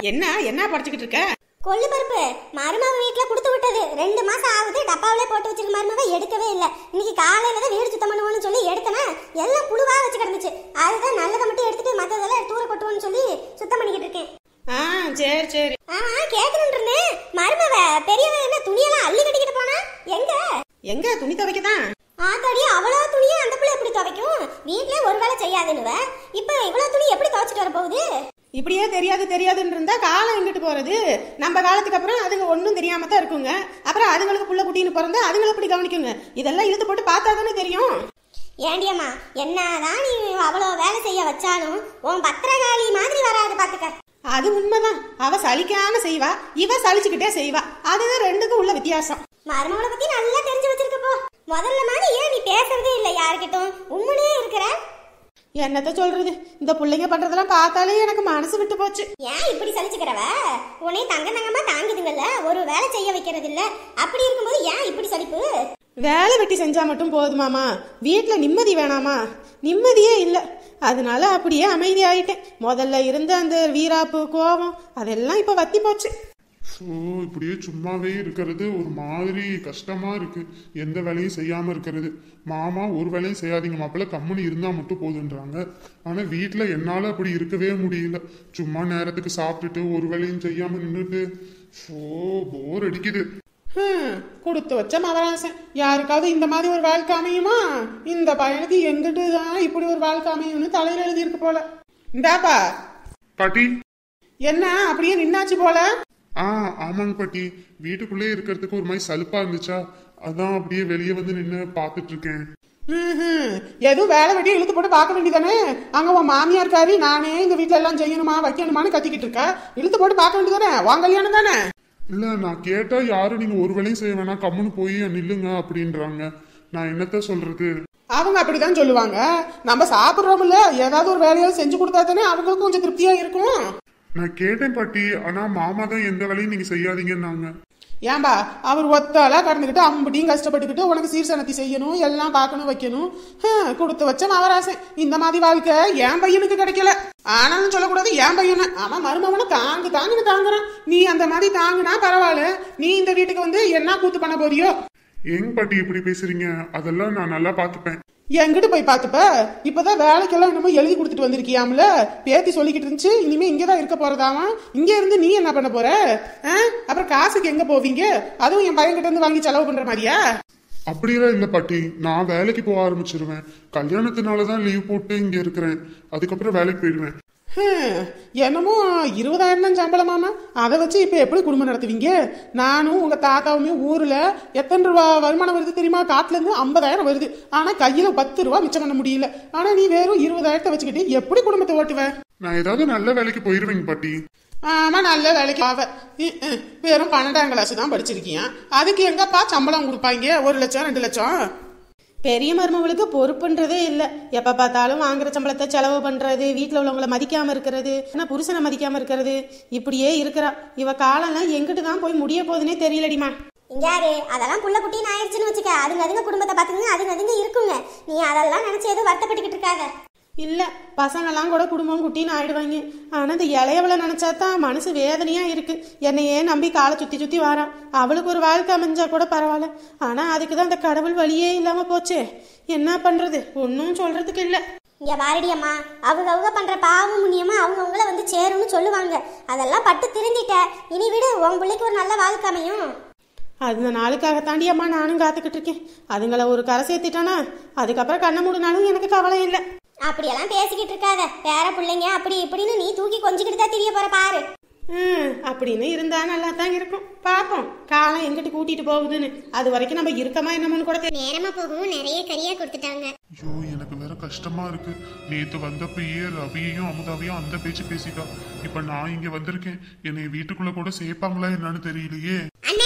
என்ன என்ன படிச்சுக்கிட்டு இருக்க கொள்ளு பருப்பு மருமக வீட்ல கொடுத்து விட்டது ரெண்டு மாசம் ஆகுது டப்பாவிலே போட்டு வச்சிருக்க மருமக எடுக்கவே இல்லை இன்னைக்கு காலையில தான் வீடு சுத்தம் பண்ணுவோம்னு சொல்லி எடுத்தனா எல்லாம் புழுவா வச்சு கிடந்துச்சு அதுதான் நல்லதை மட்டும் எடுத்துட்டு மத்ததெல்லாம் தூர கொட்டுவோம்னு சொல்லி சுத்தம் பண்ணிக்கிட்டு இருக்கேன் ஆ சரி சரி ஆமா கேட்கணும்னு இருந்தேன் மருமவ பெரியவ என்ன துணியெல்லாம் அள்ளி கட்டிக்கிட்டு போனா எங்க எங்க துணி துவைக்கதான் ஆத்தாடி அவ்வளோ துணியை அந்த பிள்ளை எப்படி துவைக்கும் வீட்லயே ஒரு வேலை செய்யாதுன்னுவ இப்போ இவ்வளோ துணி எப்படி துவைச்சிட்டு வர போகுது இப்படியே தெரியாது தெரியாதுன்னு இருந்தா காலம் எங்கிட்டு போறது நம்ம காலத்துக்கு அப்புறம் அதுங்க ஒன்றும் தெரியாம தான் இருக்குங்க அப்புறம் அதுங்களுக்கு புள்ள குட்டின்னு பிறந்தா அதுங்களை எப்படி கவனிக்குங்க இதெல்லாம் இழுத்து போட்டு பார்த்தா தானே தெரியும் ஏண்டியம்மா என்னதான் நீ அவ்வளோ வேலை செய்ய வச்சாலும் உன் பத்திரகாளி மாதிரி வராது பாத்துக்க அது உண்மைதான் அவ சலிக்காம செய்வா இவ சலிச்சுக்கிட்டே செய்வா அதுதான் ரெண்டுக்கும் உள்ள வித்தியாசம் மருமகளை பத்தி நல்லா தெரிஞ்சு வச்சிருக்க போ முதல்ல மாதிரி ஏன் நீ பேசுறதே இல்லை யார்கிட்டும் உம்முனே இருக்கிற என்னத்த சொல்றது இந்த பிள்ளைங்க பண்றதெல்லாம் பார்த்தாலே எனக்கு மனசு விட்டு போச்சு ஏன் இப்படி சலிச்சுக்கிறவ உன்னை தங்க தங்கமா தாங்குதுங்கல்ல ஒரு வேலை செய்ய வைக்கிறது இல்ல அப்படி இருக்கும்போது ஏன் இப்படி சலிப்பு வேலை வெட்டி செஞ்சா மட்டும் போதுமாமா வீட்டில் நிம்மதி வேணாமா நிம்மதியே இல்லை அதனால அப்படியே அமைதி ஆயிட்டேன் முதல்ல இருந்த அந்த வீராப்பு கோபம் அதெல்லாம் இப்போ வத்தி போச்சு ஸோ இப்படியே சும்மாவே இருக்கிறது ஒரு மாதிரி கஷ்டமா இருக்கு எந்த வேலையும் செய்யாம இருக்கிறது மாமா ஒரு வேலையும் செய்யாதீங்க மாப்பிள்ள கம்முனு இருந்தா மட்டும் போதுன்றாங்க ஆனா வீட்ல என்னால அப்படி இருக்கவே முடியல சும்மா நேரத்துக்கு சாப்பிட்டுட்டு ஒரு வேலையும் செய்யாம நின்றுட்டு ஸோ போர் அடிக்குது ஹம், கொடுத்து வச்ச மவராசன் யாருக்காவது இந்த மாதிரி ஒரு வாழ்க்கை அமையுமா இந்த பையனுக்கு எங்கிட்டு தான் இப்படி ஒரு வாழ்க்கை அமையும்னு தலையில எழுதியிருக்கு போல இந்தாப்பா பாட்டி என்ன அப்படியே நின்னாச்சு போல ஆ ஆமாங்க பாட்டி வீட்டுக்குள்ளே இருக்கிறதுக்கு ஒரு மாதிரி சலுப்பா இருந்துச்சா அதான் அப்படியே வெளியே வந்து நின்று பார்த்துட்டு இருக்கேன் ம்ஹும். எதுவும் வேலை வெட்டி இழுத்து போட்டு பார்க்க வேண்டியதானே அங்க உன் மாமியார் காரி நானே இந்த வீட்ல எல்லாம் செய்யணுமா வைக்கணுமான்னு கத்திக்கிட்டு இருக்க இழுத்து போட்டு பார்க்க வேண்டியதானே உன் கல்யாணம் தானே இல்ல நான் கேட்டா யாரும் நீங்க ஒரு வேலையும் செய்ய வேணாம் கம்முன்னு போய் நில்லுங்க அப்படின்றாங்க நான் என்னத்த சொல்றது அவங்க அப்படிதான் சொல்லுவாங்க நம்ம சாப்பிடுறோம்ல ஏதாவது ஒரு வேலையாவது செஞ்சு கொடுத்தா தானே அவங்களுக்கும் கொஞ்சம் திருப்தியா இருக்கும் நான் கேட்டேன் பாட்டி ஆனா மாமா தான் எந்த வேலையும் நீங்க செய்யாதீங்கன்னாங்க ஏன்பா அவர் ஒத்தாலா கடந்துக்கிட்டு அம்படியும் கஷ்டப்பட்டுக்கிட்டு உனக்கு சீர்சனத்தி செய்யணும் எல்லாம் பார்க்கணும் வைக்கணும் ஹம், கொடுத்து வச்ச மவராசன் இந்த மாதிரி வாழ்க்கை என் பையனுக்கு கிடைக்கல ஆனாலும் சொல்லக்கூடாது என் பையனை அவன் மருமவனை தாங்கு தாங்குன்னு தாங்குறான் நீ அந்த மாதிரி தாங்குனா பரவாயில்ல நீ இந்த வீட்டுக்கு வந்து என்ன கூத்து பண்ண போறியோ ஏங்க பாட்டி இப்படி பேசுறீங்க அதெல்லாம் நான் நல்லா பாத்துப்பேன் எங்கிட்டு போய் பார்த்துப்ப இப்பதான் வேலைக்கெல்லாம் என்னமோ எழுதி கொடுத்துட்டு வந்திருக்கியாம்ல பேத்தி சொல்லிக்கிட்டு இருந்துச்சு இனிமே இங்கதான் இருக்க போறதாமா இங்க இருந்து நீ என்ன பண்ண போற ஆ? அப்புறம் காசுக்கு எங்க போவீங்க அதுவும் என் பையன் கிட்ட இருந்து வாங்கி செலவு பண்ற மாதிரியா அப்படியெல்லாம் இல்ல பாட்டி நான் வேலைக்கு போக ஆரம்பிச்சிருவேன் கல்யாணத்தினால தான் லீவ் போட்டு இங்க இருக்கிறேன் அதுக்கப்புறம் வேலைக்கு போயிடுவேன் ஹம், என்னமோ இருபதாயிரம் தான் சம்பளமாமா அதை வச்சு இப்ப எப்படி குடும்பம் நடத்துவீங்க நானும் உங்க தாத்தாவுமே ஊர்ல எத்தனை ரூபா வருமானம் வருது தெரியுமா காட்டுல இருந்து ஐம்பதாயிரம் வருது ஆனா கையில பத்து ரூபா மிச்சம் பண்ண முடியல ஆனா நீ வெறும் இருபதாயிரத்தை வச்சுக்கிட்டு எப்படி குடும்பத்தை ஓட்டுவ நான் ஏதாவது நல்ல வேலைக்கு போயிருவேங்க பாட்டி ஆமா நல்ல வேலைக்கு ஆவ இ- இ, வெறும் பன்னெண்டாம் கிளாஸ் தான் படிச்சிருக்கியா அதுக்கு எங்கப்பா சம்பளம் கொடுப்பாங்க ஒரு லட்சம் ரெண்டு லட்சம் பெரிய மருமகளுக்கு பொறுப்புன்றதே இல்லை எப்போ பார்த்தாலும் வாங்குற சம்பளத்தை செலவு பண்ணுறது வீட்டில் உள்ளவங்கள மதிக்காமல் இருக்கிறது ஆனால் புருஷனை மதிக்காமல் இருக்கிறது இப்படியே இருக்கிறா இவ காலம்லாம் எங்கிட்டு தான் போய் முடிய போகுதுன்னே தெரியலடிமா இங்காரு அதெல்லாம் புள்ள குட்டின்னு ஆயிடுச்சுன்னு வச்சுக்க அதுங்க அதுங்க குடும்பத்தை பார்த்துங்க அதுங்க அதுங்க இருக்குங்க நீ அதெல்லாம் நினைச்சு எதுவும் வருத்தப்பட்டுக்கிட்டு இருக்காத இல்லை பசங்கெல்லாம் கூட குடும்பம் குட்டின்னு ஆயிடுவாங்க ஆனால் இந்த இளையவளை நினச்சா தான் மனசு வேதனையாக இருக்கு என்னையே நம்பி காலை சுற்றி சுற்றி வாரான் அவளுக்கு ஒரு வாழ்க்கை அமைஞ்சா கூட பரவாயில்ல ஆனால் அதுக்கு தான் அந்த கடவுள் வழியே இல்லாமல் போச்சே என்ன பண்ணுறது ஒன்றும் சொல்கிறதுக்கு இல்லை இங்க பாரடி அம்மா அவங்க அவங்க பண்ற பாவம் முன்னியமா அவங்க அவங்கள வந்து சேரும்னு சொல்லுவாங்க அதெல்லாம் பட்டு திருந்திட்ட இனி விடு உன் பிள்ளைக்கு ஒரு நல்ல வாழ்க்கை அமையும் அந்த நாளுக்காக தாண்டி அம்மா நானும் காத்துக்கிட்டு இருக்கேன் அதுங்கள ஒரு கரை சேர்த்திட்டானா அதுக்கப்புறம் கண்ணை மூடினாலும் எனக்கு கவலை இல்லை அப்படியெல்லாம் பேசிக்கிட்டு இருக்காத பேர பிள்ளைங்க அப்படி இப்படின்னு நீ தூக்கி கொஞ்சிக்கிட்டு தான் தெரிய போற பாரு ம் அப்படின்னு இருந்தா நல்லா தான் இருக்கும் பார்ப்போம் காலம் எங்கிட்டு கூட்டிட்டு போகுதுன்னு அது வரைக்கும் நம்ம இருக்கமா என்னமோன்னு கூட தெரியல நேரமா போகவும் நிறைய கரியா கொடுத்துட்டாங்க ஐயோ எனக்கு வேற கஷ்டமா இருக்கு நேத்து வந்தப்பயே ரவியையும் அமுதாவையும் அந்த பேச்சு பேசிட்டா இப்ப நான் இங்க வந்திருக்கேன் என்னை வீட்டுக்குள்ள கூட சேர்ப்பாங்களா என்னன்னு தெரியலையே அண்ணே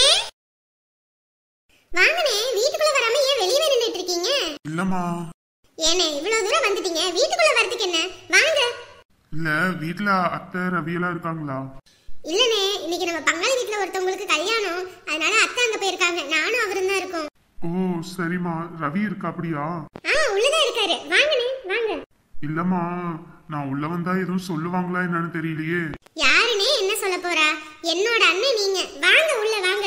வாங்கண்ணே வீட்டுக்குள்ள வராம ஏன் வெளியே நின்றுட்டு இருக்கீங்க இல்லம்மா ஏனே இவ்வளவு தூரம் வந்துட்டீங்க வீட்டுக்குள்ள வரதுக்கு என்ன வாங்க இல்ல வீட்ல அத்தை ரவியெல்லாம் இருக்காங்களா இல்லனே இன்னைக்கு நம்ம பங்காளி வீட்ல ஒருத்தவங்களுக்கு கல்யாணம் அதனால அத்தை அங்க போயிருக்காங்க நானும் அவரும் தான் இருக்கோம் ஓ சரிம்மா ரவி இருக்கா அப்படியா ஆ உள்ளதான் இருக்காரு வாங்கண்ணே வாங்க இல்லம்மா நான் உள்ள வந்தா எதுவும் சொல்லுவாங்களா என்னன்னு தெரியலையே யாருனே என்ன சொல்ல என்னோட அண்ணன் நீங்க வாங்க உள்ள வாங்க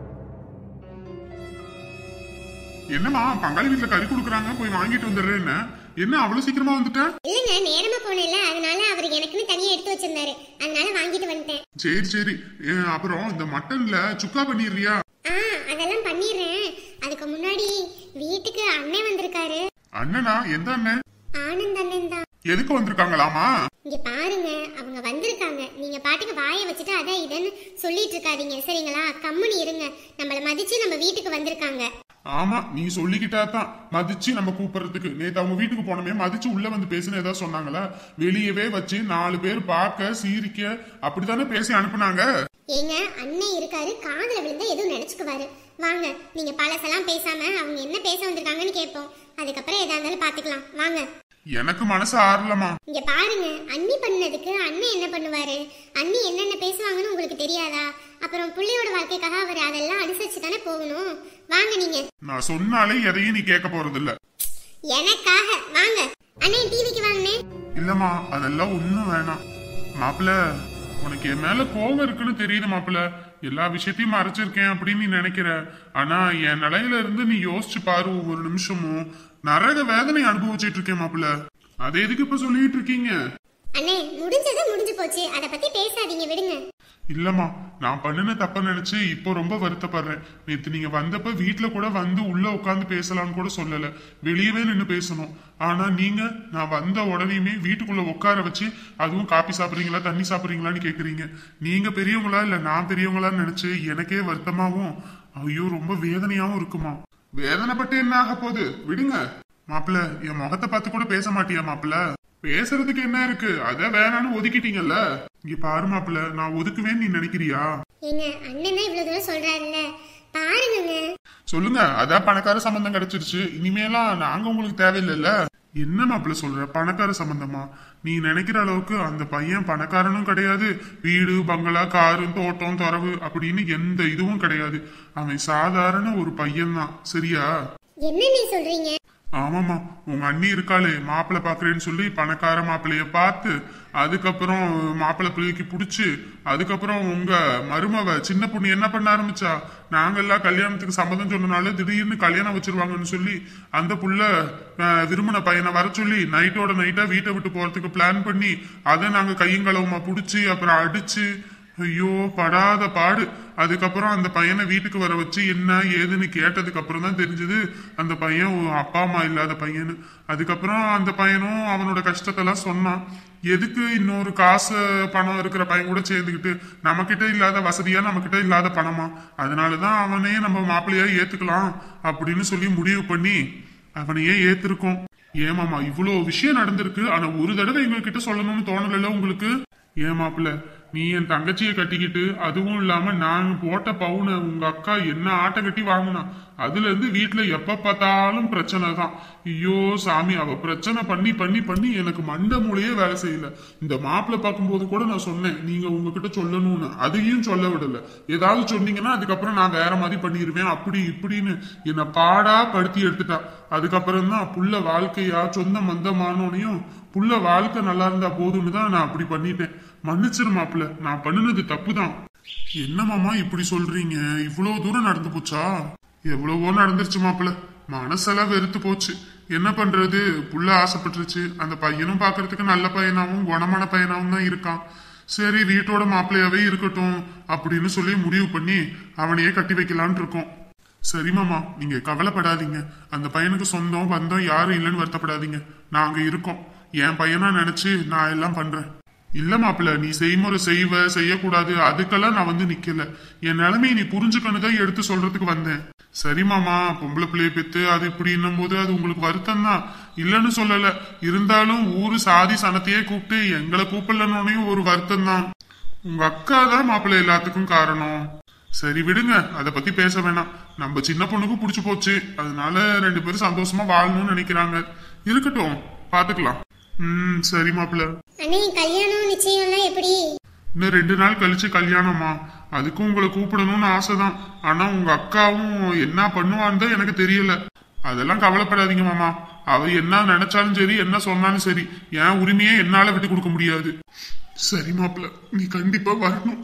என்னம்மா பங்காளி வீட்டுல கறி கொடுக்குறாங்க போய் வாங்கிட்டு வந்துடுறேன்னு என்ன அவ்வளவு சீக்கிரமா வந்துட்ட இல்லங்க நேரமா போனேன்ல அதனால அவர் எனக்குன்னு தனியா எடுத்து வச்சிருந்தாரு அதனால வாங்கிட்டு வந்துட்டேன் சரி சரி ஏ, அப்புறம் இந்த மட்டன்ல சுக்கா பண்ணிடுறியா ஆ அதெல்லாம் பண்ணிடுறேன் அதுக்கு முன்னாடி வீட்டுக்கு அண்ணன் வந்திருக்காரு அண்ணனா எந்த அண்ணன் ஆனந்த் அண்ணன் தான் எதுக்கு வந்திருக்காங்களாமா இங்க பாருங்க அவங்க வந்திருக்காங்க நீங்க பாட்டுக்கு வாயை வச்சுட்டு அதான் இதன்னு சொல்லிட்டு இருக்காதீங்க சரிங்களா கம்முனி இருங்க நம்மள மதிச்சு நம்ம வீட்டுக்கு வந்திருக்காங்க ஆமா நீ சொல்லிக்கிட்டா தான் மதிச்சு நம்ம கூப்பிடுறதுக்கு நேத்து அவங்க வீட்டுக்கு போனோமே மதிச்சு உள்ள வந்து பேசுன்னு ஏதாவது சொன்னாங்களா வெளியவே வச்சு நாலு பேர் பார்க்க சீரிக்க அப்படித்தானே பேசி அனுப்புனாங்க ஏங்க அண்ணன் இருக்காரு காதுல விழுந்தா எதுவும் நினைச்சுக்குவாரு வாங்க நீங்க பழசெல்லாம் பேசாம அவங்க என்ன பேச வந்திருக்காங்கன்னு கேட்போம் அதுக்கப்புறம் எதா இருந்தாலும் பாத்துக்கலாம் வாங்க எனக்கு மனசு ஆறலமா இங்க பாருங்க அண்ணி பண்ணதுக்கு அண்ணன் என்ன பண்ணுவாரு அண்ணி என்னென்ன பேசுவாங்கன்னு உங்களுக்கு தெரியாதா அப்புறம் புள்ளையோட வாழ்க்கைக்காக அவர் அதெல்லாம் அனுசரிச்சு தானே போகணும் வாங்க நீங்க நான் சொன்னாலே எதையும் நீ கேட்க போறது இல்ல எனக்காக வாங்க அண்ணே டிவிக்கு வாங்கண்ணே இல்லம்மா அதெல்லாம் ஒண்ணும் வேணாம் மாப்பிள உனக்கு என் மேல கோவம் இருக்குன்னு தெரியுது மாப்பிள எல்லா விஷயத்தையும் மறைச்சிருக்கேன் அப்படின்னு நீ நினைக்கிற ஆனா என் நிலையில இருந்து நீ யோசிச்சு பாரு ஒவ்வொரு நிமிஷமும் நரக வேதனை அனுபவிச்சிட்டு இருக்கேன் மாப்பிள அதை எதுக்கு இப்ப சொல்லிட்டு இருக்கீங்க அண்ணே முடிஞ்சது முடிஞ்சு போச்சு அதை பத்தி பேசாதீங்க விடுங்க இல்லம்மா நான் பண்ணின தப்ப நினைச்சு இப்போ ரொம்ப வருத்தப்படுறேன் நேத்து நீங்க வந்தப்ப வீட்ல கூட வந்து உள்ள உட்காந்து பேசலாம்னு கூட சொல்லல வெளியவே நின்னு பேசணும் ஆனா நீங்க நான் வந்த உடனேயுமே வீட்டுக்குள்ள உட்கார வச்சு அதுவும் காப்பி சாப்பிடுறீங்களா தண்ணி சாப்பிடுறீங்களான்னு கேக்குறீங்க நீங்க பெரியவங்களா இல்ல நான் பெரியவங்களான்னு நினைச்சு எனக்கே வருத்தமாவும் ஐயோ ரொம்ப வேதனையாவும் இருக்குமா வேதனைப்பட்டு என்ன ஆக போகுது விடுங்க மாப்பிள்ள என் முகத்தை பார்த்து கூட பேச மாட்டியா மாப்பிள்ள பேசுறதுக்கு என்ன இருக்கு அத வேணான்னு ஒதுக்கிட்டீங்கல்ல இங்க பாரு மாப்பிள்ள நான் ஒதுக்குவேன்னு நீ நினைக்கிறியா ஏங்க அண்ணன் தான் இவ்வளவு தூரம் சொல்றாருல்ல பாருங்கங்க சொல்லுங்க அதான் பணக்கார சம்பந்தம் கிடைச்சிருச்சு இனிமேலாம் நாங்க உங்களுக்கு தேவையில்லைல்ல என்ன மாப்பிள்ள சொல்ற பணக்கார சம்பந்தமா நீ நினைக்கிற அளவுக்கு அந்த பையன் பணக்காரனும் கிடையாது வீடு பங்களா காரு தோட்டம் துறவு அப்படின்னு எந்த இதுவும் கிடையாது அவன் சாதாரண ஒரு பையன்தான் சரியா என்ன நீ சொல்றீங்க ஆமாமா உங்க அண்ணி இருக்காளே மாப்பிள்ளை பாக்குறேன்னு சொல்லி பணக்கார மாப்பிள்ளைய பார்த்து அதுக்கப்புறம் மாப்பிள்ளை பிள்ளைக்கு பிடிச்சு அதுக்கப்புறம் உங்க மருமவ சின்ன பொண்ணு என்ன பண்ண ஆரம்பிச்சா நாங்கெல்லாம் கல்யாணத்துக்கு சம்மதம் சொன்னனால திடீர்னு கல்யாணம் வச்சிருவாங்கன்னு சொல்லி அந்த புள்ள அஹ், விரும்பின பையனை வர சொல்லி நைட்டோட நைட்டா வீட்டை விட்டு போறதுக்கு பிளான் பண்ணி அதை நாங்க கையங்களவுமா பிடிச்சி அப்புறம் அடிச்சு ஐயோ படாத பாடு அதுக்கப்புறம் அந்த பையனை வீட்டுக்கு வர வச்சு என்ன ஏதுன்னு கேட்டதுக்கு அப்புறம் தான் தெரிஞ்சது அந்த பையன் ஒரு அப்பா அம்மா இல்லாத பையனு அதுக்கப்புறம் அந்த பையனும் அவனோட கஷ்டத்தெல்லாம் சொன்னான் எதுக்கு இன்னொரு காசு பணம் இருக்கிற பையன் கூட சேர்ந்துக்கிட்டு நம்மக்கிட்ட இல்லாத வசதியா நம்மக்கிட்ட இல்லாத பணமா அதனாலதான் அவனே நம்ம மாப்பிள்ளையா ஏத்துக்கலாம் அப்படின்னு சொல்லி முடிவு பண்ணி அவனையே ஏத்திருக்கோம் ஏமாமா இவ்வளோ விஷயம் நடந்திருக்கு ஆனா ஒரு தடவை எங்ககிட்ட சொல்லணும்னு தோணல உங்களுக்கு ஏன் மாப்பிள்ள நீ என் தங்கச்சியை கட்டிக்கிட்டு அதுவும் இல்லாம நான் போட்ட பவுனை உங்க அக்கா என்ன ஆட்டை கட்டி வாங்கினா அதுல இருந்து வீட்டுல எப்ப பார்த்தாலும் பிரச்சனை தான் ஐயோ சாமி அவ பிரச்சனை பண்ணி பண்ணி பண்ணி எனக்கு மண்ட மூளையே வேலை செய்யல இந்த மாப்பிள்ளை பார்க்கும்போது கூட நான் சொன்னேன் நீங்க உங்ககிட்ட சொல்லணும்னு அதையும் சொல்ல விடல ஏதாவது சொன்னீங்கன்னா அதுக்கப்புறம் நான் வேற மாதிரி பண்ணிடுவேன் அப்படி இப்படின்னு என்னை பாடா படுத்தி எடுத்துட்டா அதுக்கப்புறம் தான் புள்ள வாழ்க்கையா சொந்த மந்தமானோனையும் புள்ள வாழ்க்கை நல்லா இருந்தா போதும்னு தான் நான் அப்படி பண்ணிட்டேன் மன்னிச்சிரு மாப்பிள்ள நான் பண்ணுனது தப்பு தான் என்ன மாமா இப்படி சொல்றீங்க இவ்வளவு தூரம் நடந்து போச்சா எவ்வளவோ நடந்துருச்சு மாப்பிள்ள மனசெல்லாம் வெறுத்து போச்சு என்ன பண்றது புள்ள ஆசைப்பட்டுருச்சு அந்த பையனும் பாக்குறதுக்கு நல்ல பையனாவும் குணமான பையனாவும் தான் இருக்கான் சரி வீட்டோட மாப்பிள்ளையாவே இருக்கட்டும் அப்படின்னு சொல்லி முடிவு பண்ணி அவனையே கட்டி வைக்கலான்னு இருக்கோம் சரி மாமா நீங்க கவலைப்படாதீங்க அந்த பையனுக்கு சொந்தம் பந்தம் யாரும் இல்லைன்னு வருத்தப்படாதீங்க நாங்க இருக்கோம் என் பையனா நினைச்சு நான் எல்லாம் பண்றேன் இல்ல மாப்பிள்ள நீ செய்முறை செய்வ செய்யக்கூடாது அதுக்கெல்லாம் நான் வந்து நிக்கல என் நிலைமையை நீ புரிஞ்சுக்கணும் தான் எடுத்து சொல்றதுக்கு வந்தேன் சரி மாமா பொம்பளை பிள்ளைய பெத்து அது இப்படின்னும் போது அது உங்களுக்கு வருத்தம் தான் இல்லைன்னு சொல்லல இருந்தாலும் ஊரு சாதி சனத்தையே கூப்பிட்டு எங்களை கூப்பிடலன்னு ஒரு வருத்தம் தான் உங்க அக்கா தான் மாப்பிள்ளை எல்லாத்துக்கும் காரணம் சரி விடுங்க அத பத்தி பேச வேணாம் நம்ம சின்ன பொண்ணுக்கும் புடிச்சு போச்சு அதனால ரெண்டு பேரும் சந்தோஷமா வாழணும்னு நினைக்கிறாங்க இருக்கட்டும் பாத்துக்கலாம் ம் சரி மாப்பிள்ள அண்ணே கல்யாணம் நிச்சயம்லாம் எப்படி இன்னும் ரெண்டு நாள் கழிச்சு கல்யாணமா அதுக்கும் உங்களை கூப்பிடணும்னு ஆசைதான் ஆனா உங்க அக்காவும் என்ன பண்ணுவான்னு தான் எனக்கு தெரியல அதெல்லாம் கவலைப்படாதீங்க மாமா அவ என்ன நினைச்சாலும் சரி என்ன சொன்னாலும் சரி என் உரிமையை என்னால விட்டு கொடுக்க முடியாது சரி மாப்பிள்ள நீ கண்டிப்பா வரணும்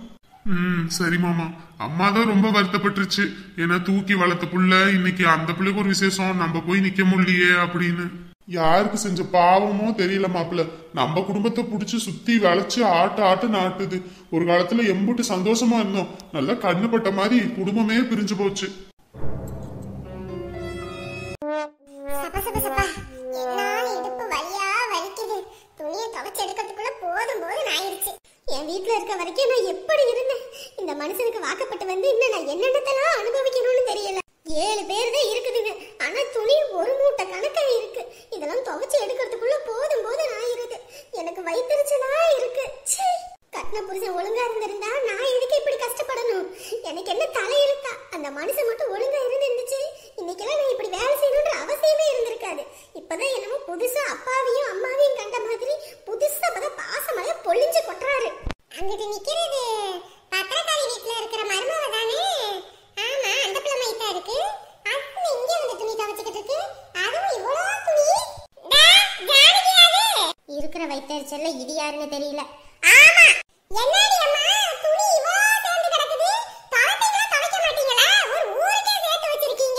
ம் சரி மாமா அம்மா தான் ரொம்ப வருத்தப்பட்டுருச்சு ஏன்னா தூக்கி வளர்த்த புள்ள இன்னைக்கு அந்த பிள்ளைக்கு ஒரு விசேஷம் நம்ம போய் நிக்க முடியலையே அப்படின்னு யாருக்கு செஞ்ச பாவமோ தெரியல மாப்பிள்ள நம்ம குடும்பத்தை புடிச்சு சுத்தி வளைச்சு ஆட்டு ஆட்டு நாட்டுது ஒரு காலத்துல எம்புட்டு சந்தோஷமா இருந்தோம் நல்லா கண்ணு பட்ட மாதிரி குடும்பமே பிரிஞ்சு போச்சு சப்பா சப்பா சப்பா என்னால இடுப்பு வலியா வலிக்குது துணியை துவைச்சு எடுக்கிறதுக்குள்ள போதும் போதும் ஆயிருச்சு என் வீட்ல இருக்க வரைக்கும் நான் எப்படி இருந்தேன் இந்த மனுஷனுக்கு வாக்கப்பட்டு வந்து இன்னும் நான் என்னென்னத்தெல்லாம் அனுபவிக்கணும்னு தெரியல ஏழு பேர் தான் இருக்குதுங்க ஆனா துணி ஒரு மூட்டை கணக்கா இருக்கு இதெல்லாம் துவைச்சு எடுக்கிறதுக்குள்ள போதும் போதும் ஆயிருது எனக்கு வயிற்றுச்சலா இருக்கு ச்சீ. கட்டின புருஷன் ஒழுங்கா இருந்திருந்தா நான் எதுக்கு இப்படி கஷ்டப்படணும் எனக்கு என்ன தலையெழுத்தா அந்த மனுஷன் மட்டும் ஒழுங்கா இருந்துருந்துச்சு இன்னைக்கெல்லாம் நான் இப்படி வேலை செய்யணுன்ற அவசியமே இருந்திருக்காது இப்பதான் என்னமோ புதுசா அப்பாவையும் அம்மாவையும் கண்ட மாதிரி புதுசா அப்பதான் பாசமலைய பொழிஞ்சு கொட்டுறாரு அங்கிட்டு நிக்கிறது பத்திரக்காரி வீட்டுல இருக்கிற மருமவ தானே ஆமா அந்த பிள்ளை மைத்தா இருக்கு அது இங்க வந்து துணி துவைச்சுக்கிட்டு இருக்கு அதுவும் இவ்வளவு துணி இருக்கிற வைத்தறிச்சல்ல இது யாருன்னு தெரியல ஆமா என்னடி அம்மா துணி இவ்வளோ சேர்ந்து கிடக்குது துவைப்பீங்களா துவைக்க மாட்டீங்களா ஒரு ஊருக்கே சேர்த்து வச்சிருக்கீங்க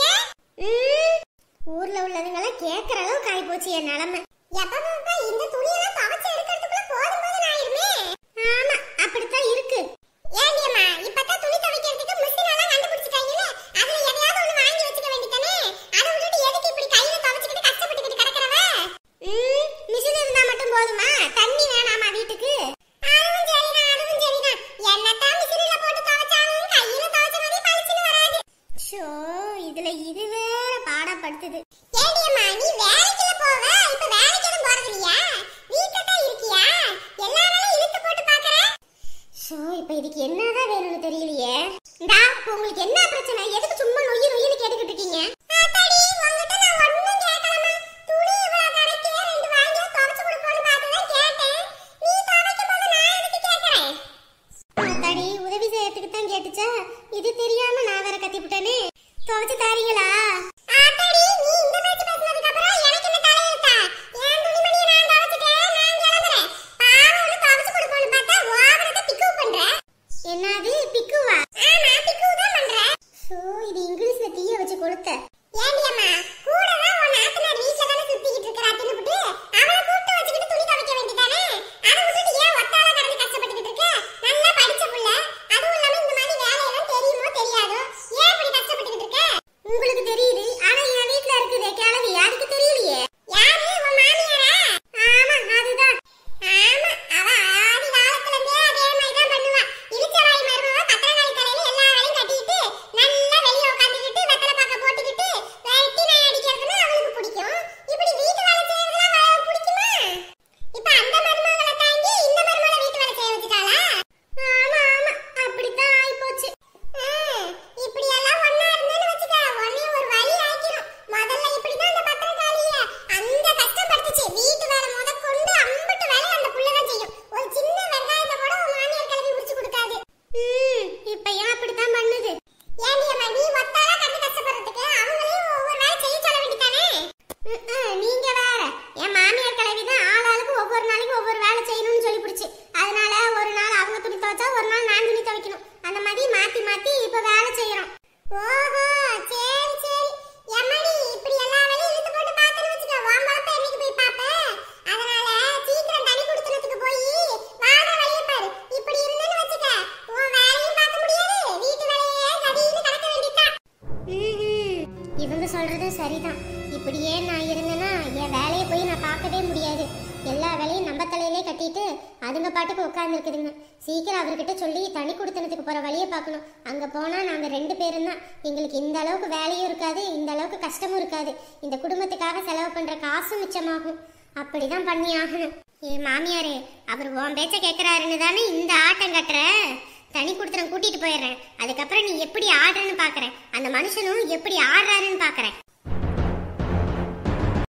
ஊர்ல உள்ளவங்களாம் கேக்குற அளவுக்கு ஆகி போச்சு என் நிலைமை எப்பப்பா இந்த துணியெல்லாம் துவைச்சு எடுக்கிறதுக்குள்ள போதும் போதும் ஆயிருமே ஆமா அப்படித்தான் இருக்கு ஏண்டி அம்மா இப்பதான் துணி துவைக்கிறதுக்கு மிஷின் எல்லாம் கண்டுபிடிச்சிட்டாங்கல்ல அதுல எதையாவது ஒண்ணு வாங்கி வச்சுக்க வேண்டியதானே அதை விட்டுட்டு எதுக்கு இப்படி கையில துவைச்சுக்கிட்டு கஷ்டப்பட்டுக்கிட்டு கிடக்குறவ ம் மிஷின் இருந்தா மட்டும் போதுமா தண்ணி வேணாமா வீட்டுக்கு அதுவும் சரிதான் அதுவும் சரிதான் என்னத்தான் மிஷினில் போட்டு துவைச்சாலும் கையில துவைச்ச மாதிரி பளிச்சுன்னு வராது ஷோ இதுல இது வேற பாடப்படுத்துது ஏடியம்மா நீ வேலைக்குல போவ இப்ப வேலைக்கு எதுவும் போறது இல்லையா வீட்ல தான் இருக்கியா எல்லா வேலையும் இழுத்து போட்டு பாக்குற ஷோ இப்ப இதுக்கு என்னதான் வேணும்னு தெரியலையே டா இப்ப உங்களுக்கு என்ன பிரச்சனை எதுக்கு சும்மா நொய்யு நொய்யுன்னு கேட்டுக்கிட்டு இருக்கீங்க ஆத்தாடி உன்கிட்ட நான் ஒண்ணும் கேட்கலமா துணி இவ்வளவு கணக்கே ரெண்டு வாங்கி துவைச்சு கொடுப்போம்னு பார்த்து தான் கேட்டேன் நீ துவைக்கும் போது நான் எதுக்கு கேட்கறேன் ஆத்தாடி உதவி செய்யறதுக்கு தான் கேட்டுச்சா இது தெரியாம நான் வேற கத்திவிட்டேனே துவைச்சு தாரீங்களா ஆத்தாடி நீ இந்த பேச்சு பேசினதுக்கு அப்புறம் எனக்கு என்ன தலையெழுத்தா என் துணிமணியை நான் துவைச்சிட்டேன் நான் கிளம்புறேன் பாவம் ஒண்ணு துவைச்சு கொடுப்போம்னு பார்த்தா ஓவரத்தை பிக்கு பண்ற என்னது பிக்குவா ஆமா பிக்கு தான் பண்ற சோ இது இங்கிலீஷ்ல தீய வச்சு கொடுத்த ஏண்டி அம்மா கூட தான் உன் நாத்தனார் வீட்ல தானே சுத்திக்கிட்டு இருக்கறா தின்னுபிட்டு அவளை கூப்பிட்டு வச்சுக்கிட்டு துணி துவைக்க வேண்டியதானே அதை விட்டுட்டு ஏன் ஒத்தால கடந்து கஷ்டப்பட்டுக்கிட்டு இருக்க நல்லா படிச்ச புள்ள அதுவும் இல்லாம இந்த மாதிரி வேலையெல்லாம் தெரியுமோ தெரியாதோ ஏன் இப்படி கஷ்டப்பட்டுக்கிட்டு இருக்க உங்களுக்கு தெரியுது ஆனா என் வீட்ல இருக்குது கிழவி அதுக்கு தெரியலையே யாரு உன் மாமியாரா ஆமா அதுதான் ஆமா அவ ஆதி காலத்துல இருந்தே அதே மாதிரி தான் பண்ணுவா இளிச்சவாய் மருமவ பத்திரகாளி தலையில எல்லா வேலையும் கட்டிக்கிட்டு நல்லா வெளிய உட்காந்துக்கிட்டு வெத்தலை பாக்க போட்டுக்கிட்டு வெட்டி நாய் அடிக்கிறதுன்னா அவளுக்கு பிடிக்கும் இப்படி வீட்டு வேலை செய்யறதுலாம் அவளுக்கு பிடிக்குமா இப்ப அந்த மருமகளை தாங்கி இந்த மருமகளை வீட்டு வேலை செய்ய வச்சுட்டாளா ஆமா ஆமா அப்படித்தான் ஆயி போச்சு இப்படி எல்லாம் ஒண்ணா இருந்தேன்னு வச்சுக்க உன்னை ஒரு வழி ஆக்கிரும் முதல்ல இப்படிதான் அந்த பத்திரகாளிய அந்த கஷ்டம் படுத்துச்சு வீட்டு வேலை முத கொண்டு அம்பட்டு வேலை அந்த புள்ள தான் செய்யும் ஒரு சின்ன வெங்காயத்தை கூட உன் மாமியார் கிளம்பி உரிச்சு கொடுக்காது இப்ப ஏன் அப்படித்தான் பண்ணுது ஏண்டி அம்மா நீ ஒத்தால கண்டு கஷ்டப்படுறதுக்கு அவங்களையும் ஒவ்வொரு வேலை செய்ய சொல்ல வேண்டியதானே நீங்க வேற என் மாமியார் கிளவி தான் ஆளாளுக்கு ஒவ்வொரு நாளைக்கு ஒவ்வொரு வேலை செய்யணும்னு சொல்லி பிடிச்சு அதனால ஒரு நாள் அவங்க துணி துவைச்சா ஒரு நாள் நான் துணி துவைக்கணும் அந்த மாதிரி மாத்தி மாத்தி இப்ப வேலை செய்யறோம் ஓஹோ சரி சரி எம்மடி இப்படி எல்லா வேலையும் இழுத்து போட்டு பார்த்தேன்னு வச்சுக்க உன் பொழப்ப என்னைக்கு போய் பாப்ப அதனால சீக்கிரம் தனி கொடுத்தனத்துக்கு போய் வாட வழிய பாரு இப்படி இருந்தேன்னு வச்சுக்க உன் வேலையும் பார்க்க முடியாது வீட்டு வேலையே கதின்னு கிடக்க வேண்டியதுதான் இவங்க சொல்றதும் சரிதான் இப்படியே நான் இருந்தேன்னா என் வேலையை போய் நான் பார்க்கவே முடியாது எல்லா வேலையும் நம்ம தலையிலே கட்டிட்டு அதுங்க பாட்டுக்கு உட்காந்துருக்குதுங்க சீக்கிரம் அவர்கிட்ட சொல்லி தனி கொடுத்தனத்துக்கு போற வழியை பார்க்கணும் அங்க போனா நாங்க ரெண்டு பேரும் தான் எங்களுக்கு இந்த அளவுக்கு வேலையும் இருக்காது இந்த அளவுக்கு கஷ்டமும் இருக்காது இந்த குடும்பத்துக்காக செலவு பண்ற காசும் மிச்சமாகும் அப்படிதான் பண்ணி ஆகணும் ஏ மாமியாரே அவர் உன் பேச்ச கேட்கறாருன்னு தானே இந்த ஆட்டம் கட்டுற தனி கொடுத்துறேன் கூட்டிட்டு போயிடுறேன் அதுக்கப்புறம் நீ எப்படி ஆடுறன்னு பாக்குறேன் அந்த மனுஷனும் எப்படி ஆடுறாருன்னு பாக்குறேன்